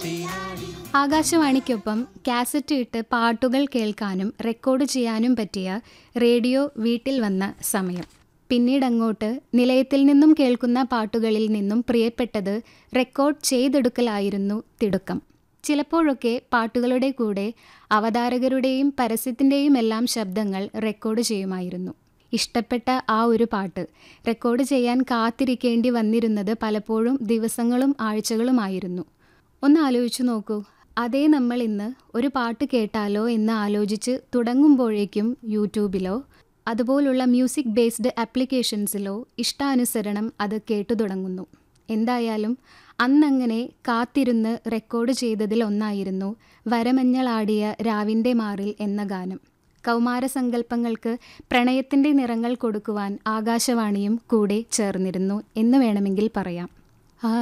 ആകാശവാണിക്കൊപ്പം cassette ഇട്ട് പാട്ടുകൾ കേൾക്കാനും റെക്കോർഡ് ചെയ്യാനും പറ്റിയ റേഡിയോ വീട്ടിൽ വന്ന സമയം പിന്നീടങ്ങോട്ട് നിലയത്തിൽ നിന്നും കേൾക്കുന്ന പാട്ടുകളിൽ നിന്നും പ്രിയപ്പെട്ടത് റെക്കോർഡ് ചെയ്തെടുക്കലായിരുന്നു തിടുക്കം ചിലപ്പോഴൊക്കെ പാട്ടുകളുടെ കൂടെ അവതാരകരുടെയും പരസ്യത്തിൻ്റെയും എല്ലാം ശബ്ദങ്ങൾ റെക്കോർഡ് ചെയ്യുമായിരുന്നു ഇഷ്ടപ്പെട്ട ആ ഒരു പാട്ട് റെക്കോർഡ് ചെയ്യാൻ കാത്തിരിക്കേണ്ടി വന്നിരുന്നത് പലപ്പോഴും ദിവസങ്ങളും ആഴ്ചകളുമായിരുന്നു ഒന്ന് ആലോചിച്ചു നോക്കൂ അതേ നമ്മൾ ഇന്ന് ഒരു പാട്ട് കേട്ടാലോ എന്ന് ആലോചിച്ച് തുടങ്ങുമ്പോഴേക്കും യൂട്യൂബിലോ അതുപോലുള്ള മ്യൂസിക് ബേസ്ഡ് ആപ്ലിക്കേഷൻസിലോ ഇഷ്ടാനുസരണം അത് കേട്ടു തുടങ്ങുന്നു എന്തായാലും അന്നങ്ങനെ കാത്തിരുന്ന് റെക്കോർഡ് ചെയ്തതിൽ ഒന്നായിരുന്നു വരമഞ്ഞളാടിയ രാവിൻ്റെ മാറിൽ എന്ന ഗാനം കൗമാരസങ്കല്പങ്ങൾക്ക് പ്രണയത്തിൻ്റെ നിറങ്ങൾ കൊടുക്കുവാൻ ആകാശവാണിയും കൂടെ ചേർന്നിരുന്നു എന്ന് വേണമെങ്കിൽ പറയാം